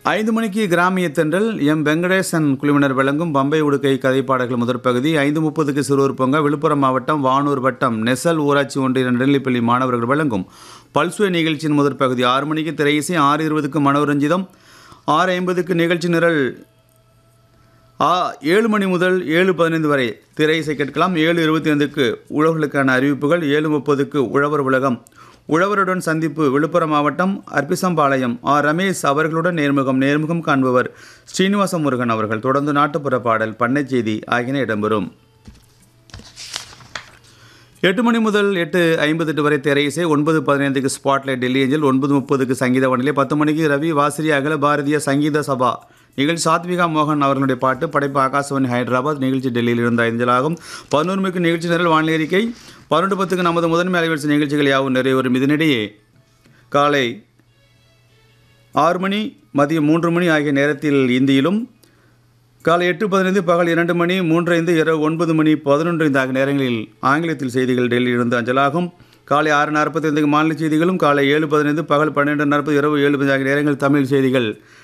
ஐந்து மணிக்கு கிராமிய தென்றல் எம் வெங்கடேசன் குழுவினர் வழங்கும் பம்பை உடுக்கை கதைப்பாடல்கள் முதற் பகுதி ஐந்து முப்பதுக்கு சிறுவர் பொங்க விழுப்புரம் மாவட்டம் வானூர் வட்டம் நெசல் ஊராட்சி ஒன்றிய நெல்லிப்பள்ளி மாணவர்கள் வழங்கும் பல்சுவை நிகழ்ச்சியின் முதற் பகுதி ஆறு மணிக்கு திரையிசை ஆறு இருபதுக்கு மனோரஞ்சிதம் ஆறு ஐம்பதுக்கு நிகழ்ச்சி நிரல் ஆ ஏழு மணி முதல் ஏழு பதினைந்து வரை திரை இசை கேட்கலாம் ஏழு இருபத்தி ஐந்துக்கு உழவர்களுக்கான அறிவிப்புகள் ஏழு முப்பதுக்கு உழவர் உலகம் உழவருடன் சந்திப்பு விழுப்புரம் மாவட்டம் அர்ப்பிசம்பாளையம் ஆர் ரமேஷ் அவர்களுடன் நேர்முகம் நேர்முகம் காண்பவர் ஸ்ரீனிவாச முருகன் அவர்கள் தொடர்ந்து நாட்டுப்புற பாடல் பண்ணை செய்தி ஆகியன இடம்பெறும் எட்டு மணி முதல் எட்டு ஐம்பத்தெட்டு வரை திரை இசை ஒன்பது பதினைந்துக்கு ஸ்பாட்லைட் டெல்லி ஏஞ்சல் ஒன்பது முப்பதுக்கு சங்கீத வானிலை பத்து மணிக்கு ரவி வாசிரி அகல பாரதிய சங்கீத சபா நிகழ்ச்சி சாத்விகா மோகன் அவர்களுடைய பாட்டு படைப்பு ஆகாசவாணி ஹைதராபாத் நிகழ்ச்சி டெல்லியில் இருந்த ஐந்தலாகும் பதினோரு மணிக்கு நிகழ்ச்சி நிரல் வானிலை அறிக்கை பன்னெண்டு பத்துக்கு நமது முதன்மை அலைவரிசை நிகழ்ச்சிகள் யாவும் நிறைவேறும் இதனிடையே காலை ஆறு மணி மதியம் மூன்று மணி ஆகிய நேரத்தில் இந்தியிலும் காலை எட்டு பதினைந்து பகல் இரண்டு மணி மூன்று ஐந்து இரவு ஒன்பது மணி பதினொன்று ஐந்து ஆகிய நேரங்களில் ஆங்கிலத்தில் செய்திகள் டெல்லியிலிருந்து அஞ்சலாகும் காலை ஆறு நாற்பத்தைந்துக்கு மாநில செய்திகளும் காலை ஏழு பதினைந்து பகல் பன்னெண்டு நாற்பது இரவு ஏழு பதினைந்து ஆகிய நேரங்களில் தமிழ் செய்திகள்